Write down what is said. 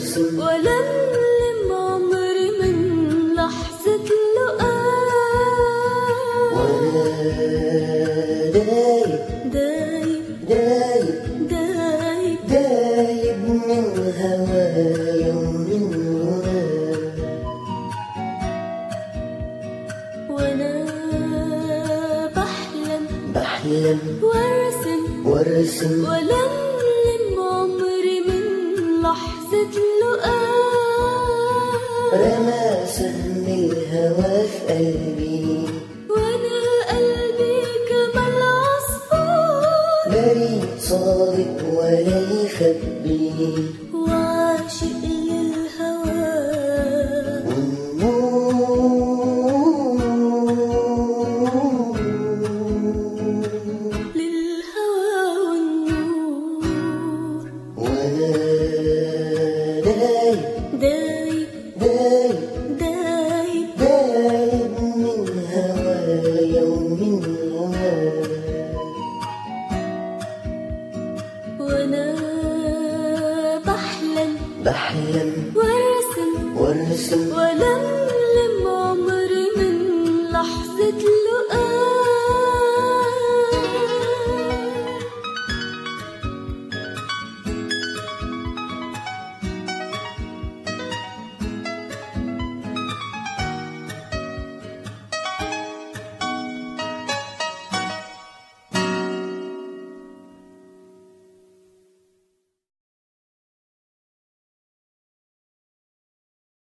وارسم ولملم عمري من لحظة لقاء وانا دايب دايب دايب دايب دايب من هوايا ومن هواك وانا بحلم بحلم وارسم وارسم ولملم عمري من لحظة لقاء رمى سهم الهوى في قلبي وانا قلبي كمال عصفور بريء صادق ولا يخبي وعاشق للهوى للهوى والنور وانا دايب دايب دايب دايب دايب من هوايا ومن هواك وانا بحلم بحلم وارسم وارسم ولملم عمري من لحظة